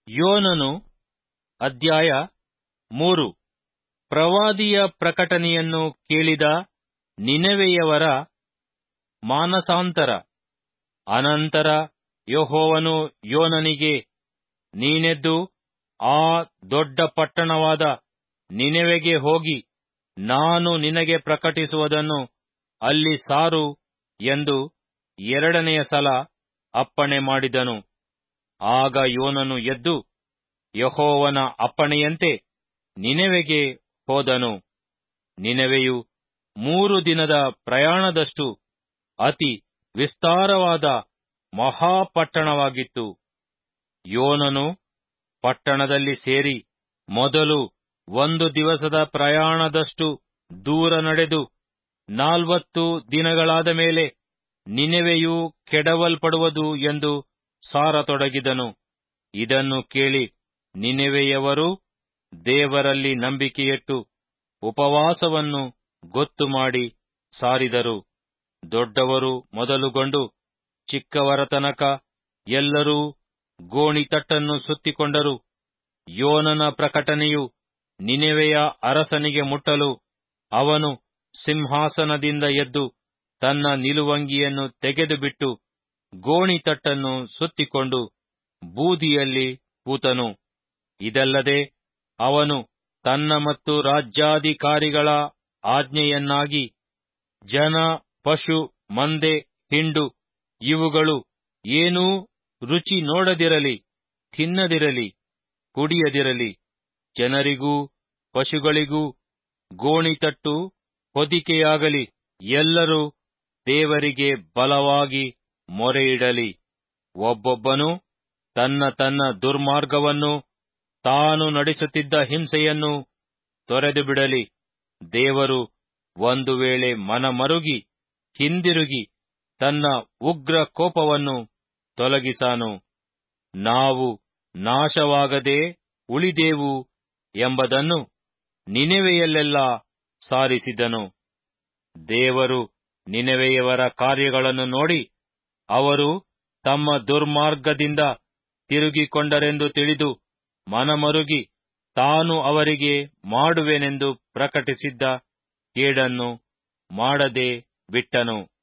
ಯೋನನು ಅಧ್ಯಾಯ ಮೂರು ಪ್ರವಾದಿಯ ಪ್ರಕಟಣೆಯನ್ನು ಕೇಳಿದ ನಿನೆವೆಯವರ ಮಾನಸಾಂತರ ಅನಂತರ ಯೆಹೋವನು ಯೋನನಿಗೆ ನೀನೆದ್ದು ಆ ದೊಡ್ಡ ಪಟ್ಟಣವಾದ ನಿನೆವೆಗೆ ಹೋಗಿ ನಾನು ನಿನಗೆ ಪ್ರಕಟಿಸುವುದನ್ನು ಅಲ್ಲಿ ಸಾರು ಎಂದು ಎರಡನೆಯ ಸಲ ಅಪ್ಪಣೆ ಮಾಡಿದನು ಆಗ ಯೋನನು ಎದ್ದು ಯೆಹೋವನ ಅಪ್ಪಣೆಯಂತೆ ನಿನೆವೆಗೆ ಹೋದನು ನಿನೆವೆಯು ಮೂರು ದಿನದ ಪ್ರಯಾಣದಷ್ಟು ಅತಿ ವಿಸ್ತಾರವಾದ ಮಹಾಪಟ್ಟಣವಾಗಿತ್ತು ಯೋನನು ಪಟ್ಟಣದಲ್ಲಿ ಸೇರಿ ಮೊದಲು ಒಂದು ದಿವಸದ ಪ್ರಯಾಣದಷ್ಟು ದೂರ ನಡೆದು ನಾಲ್ವತ್ತು ದಿನಗಳಾದ ಮೇಲೆ ನಿನೆವೆಯು ಕೆಡವಲ್ಪಡುವುದು ಎಂದು ಸಾರತೊಡಗಿದನು ಇದನ್ನು ಕೇಳಿ ನಿನೆವೆಯವರು ದೇವರಲ್ಲಿ ನಂಬಿಕೆಯಿಟ್ಟು ಉಪವಾಸವನ್ನು ಗೊತ್ತು ಮಾಡಿ ಸಾರಿದರು ದೊಡ್ಡವರು ಮೊದಲುಗೊಂಡು ಚಿಕ್ಕವರ ತನಕ ಎಲ್ಲರೂ ಗೋಣಿತಟ್ಟನ್ನು ಸುತ್ತಿಕೊಂಡರು ಯೋನನ ಪ್ರಕಟಣೆಯು ನಿನೆವೆಯ ಅರಸನಿಗೆ ಮುಟ್ಟಲು ಅವನು ಸಿಂಹಾಸನದಿಂದ ಎದ್ದು ತನ್ನ ನಿಲುವಂಗಿಯನ್ನು ತೆಗೆದುಬಿಟ್ಟು ಗೋಣಿತಟ್ಟನ್ನು ಸುತ್ತಿಕೊಂಡು ಬೂದಿಯಲ್ಲಿ ಕೂತನು ಇದಲ್ಲದೆ ಅವನು ತನ್ನ ಮತ್ತು ರಾಜ್ಯಾಧಿಕಾರಿಗಳ ಆಜ್ಞೆಯನ್ನಾಗಿ ಜನ ಪಶು ಮಂದೆ ಹಿಂಡು ಇವುಗಳು ಏನೂ ರುಚಿ ನೋಡದಿರಲಿ ತಿನ್ನದಿರಲಿ ಕುಡಿಯದಿರಲಿ ಜನರಿಗೂ ಪಶುಗಳಿಗೂ ಗೋಣಿತಟ್ಟು ಹೊದಿಕೆಯಾಗಲಿ ಎಲ್ಲರೂ ದೇವರಿಗೆ ಬಲವಾಗಿ ಮೊರೆಯಿಡಲಿ ಒಬ್ಬೊಬ್ಬನು ತನ್ನ ತನ್ನ ದುರ್ಮಾರ್ಗವನ್ನು ತಾನು ನಡೆಸುತ್ತಿದ್ದ ಹಿಂಸೆಯನ್ನು ತೊರೆದು ಬಿಡಲಿ ದೇವರು ಒಂದು ವೇಳೆ ಮನಮರುಗಿ ಹಿಂದಿರುಗಿ ತನ್ನ ಉಗ್ರ ಕೋಪವನ್ನು ತೊಲಗಿಸಾನು ನಾವು ನಾಶವಾಗದೆ ಉಳಿದೆವು ಎಂಬುದನ್ನು ನಿನೆವೆಯಲ್ಲೆಲ್ಲ ಸಾರಿಸಿದನು ದೇವರು ನಿನೆವೆಯವರ ಕಾರ್ಯಗಳನ್ನು ನೋಡಿ ಅವರು ತಮ್ಮ ದುರ್ಮಾರ್ಗದಿಂದ ತಿರುಗಿಕೊಂಡರೆಂದು ತಿಳಿದು ಮನಮರುಗಿ ತಾನು ಅವರಿಗೆ ಮಾಡುವೆನೆಂದು ಪ್ರಕಟಿಸಿದ್ದ ಕೇಡನ್ನು ಮಾಡದೆ ಬಿಟ್ಟನು